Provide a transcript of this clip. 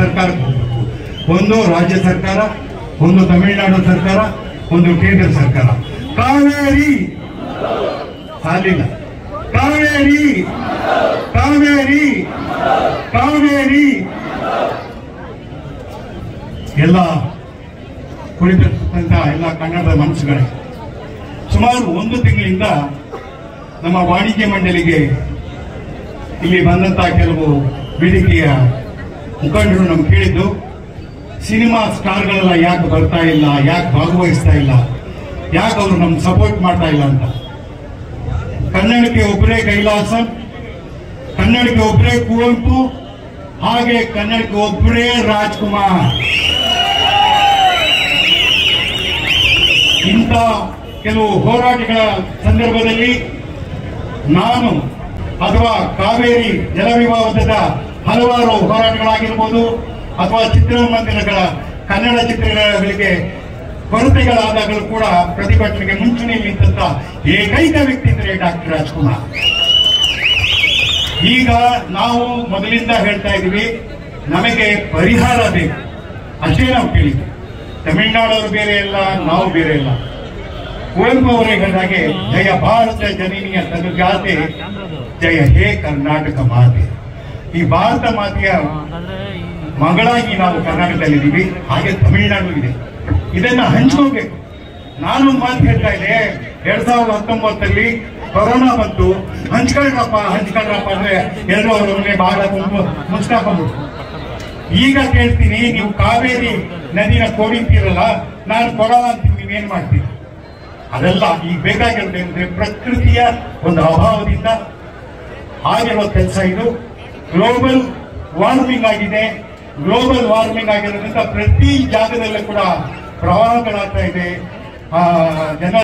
ಸರ್ಕಾರಕ್ಕೆ ಹೋಗ್ಬೇಕು ಒಂದು ರಾಜ್ಯ ಸರ್ಕಾರ ಒಂದು ತಮಿಳುನಾಡು ಸರ್ಕಾರ ಒಂದು ಕೇಂದ್ರ ಸರ್ಕಾರ ಕಾವೇರಿ ಸಾಲಿಲ್ಲ ಕಾವೇರಿ ಕಾವೇರಿ ಕಾವೇರಿ ಎಲ್ಲ ಕುಳಿತಿರ್ತಕ್ಕಂಥ ಎಲ್ಲ ಕನ್ನಡದ ಮನಸ್ಸುಗಳೇ ಸುಮಾರು ಒಂದು ತಿಂಗಳಿಂದ ನಮ್ಮ ವಾಣಿಜ್ಯ ಮಂಡಳಿಗೆ ಇಲ್ಲಿ ಬಂದಂತಹ ಕೆಲವು ವೇದಿಕೆಯ ಮುಖಂಡರು ನಮ್ಗೆ ಕೇಳಿದ್ದು ಸಿನಿಮಾ ಸ್ಟಾರ್ಗಳೆಲ್ಲ ಯಾಕೆ ಬರ್ತಾ ಇಲ್ಲ ಯಾಕೆ ಭಾಗವಹಿಸ್ತಾ ಇಲ್ಲ ಯಾಕೆ ಅವರು ನಮ್ಗೆ ಸಪೋರ್ಟ್ ಮಾಡ್ತಾ ಇಲ್ಲ ಅಂತ ಕನ್ನಡಕ್ಕೆ ಒಬ್ಬರೇ ಕೈಲಾಸ ಕನ್ನಡಕ್ಕೆ ಒಬ್ಬರೇ ಕುವೆಂಪು ಹಾಗೆ ಕನ್ನಡಕ್ಕೆ ಒಬ್ಬರೇ ರಾಜ್ಕುಮಾರ್ ಇಂಥ ಕೆಲವು ಹೋರಾಟಗಳ ಸಂದರ್ಭದಲ್ಲಿ ನಾನು ಅಥವಾ ಕಾವೇರಿ ಜಲವಿವಾದದ ಹಲವಾರು ಹೋರಾಟಗಳಾಗಿರ್ಬೋದು ಅಥವಾ ಚಿತ್ರಮಂದಿರಗಳ ಕನ್ನಡ ಚಿತ್ರಗಳಿಗೆ ಕೊರತೆಗಳಾದಾಗಲೂ ಕೂಡ ಪ್ರತಿಭಟನೆಗೆ ಮುಂಚೂಣಿಯಲ್ಲಿ ನಿಂತ ಏಕೈಕ ವ್ಯಕ್ತಿ ಅಂದರೆ ಡಾಕ್ಟರ್ ರಾಜ್ಕುಮಾರ್ ಈಗ ನಾವು ಮೊದಲಿಂದ ಹೇಳ್ತಾ ಇದ್ದೀವಿ ನಮಗೆ ಪರಿಹಾರ ಬೇಕು ಅಷ್ಟೇ ನಾವು ಕೇಳಿದ್ವಿ ತಮಿಳುನಾಡವರು ಬೇರೆ ಇಲ್ಲ ನಾವು ಬೇರೆ ಇಲ್ಲ ಕುವೆಂಪು ಅವರೇ ಹೇಳಿದಾಗೆ ಜಯ ಭಾರತ ಜನನಿಯ ತನುಜಾತೆ ಜಯ ಹೇ ಕರ್ನಾಟಕ ಮಾತೆ ಈ ಭಾರತ ಮಾತೆಯ ಮಗಳಾಗಿ ನಾವು ಕರ್ನಾಟಕದಲ್ಲಿದ್ದೀವಿ ಹಾಗೆ ತಮಿಳುನಾಡು ಇದೆ ಇದನ್ನ ಹಂಚ್ಕೋಬೇಕು ನಾನು ಒಂದು ಮಾತು ಹೇಳ್ತಾ ಇದ್ದೆ ಎರಡ್ ಸಾವಿರದ ಹತ್ತೊಂಬತ್ತಲ್ಲಿ ಕೊರೋನಾ ಬಂತು ಹಂಚ್ಕೊಳ್ರಪ್ಪ ಹಂಚ್ಕೊಳ್ರಪ್ಪ ಅಂದ್ರೆ ಎಲ್ಲರೂ ಅವ್ರ ಮನೆ ಬಾಳ ತುಂಬ ಮುಚ್ಕಾಕೊಂಡ್ರು ಈಗ ಕೇಳ್ತೀನಿ ನೀವು ಕಾವೇರಿ ನದಿನ ಕೋಡಿಂತೀರಲ್ಲ ನಾನು ಕೊಡಲ್ಲ ಅಂತೀನಿ ನೀವೇನ್ ಮಾಡ್ತೀರಿ ಅದೆಲ್ಲ ಈಗ ಬೇಕಾಗಿರೋದು ಅಂದ್ರೆ ಪ್ರಕೃತಿಯ ಒಂದು ಅಭಾವದಿಂದ ಆಗಿರೋ ಕೆಲಸ ಇದು ಗ್ಲೋಬಲ್ ವಾರ್ಮಿಂಗ್ ಆಗಿದೆ ಗ್ಲೋಬಲ್ ವಾರ್ಮಿಂಗ್ ಆಗಿರೋದ್ರಿಂದ ಪ್ರತಿ ಜಾಗದಲ್ಲೂ ಕೂಡ ಪ್ರವಾಹಗಳಾಗ್ತಾ ಇದೆ ಆ, ಜನ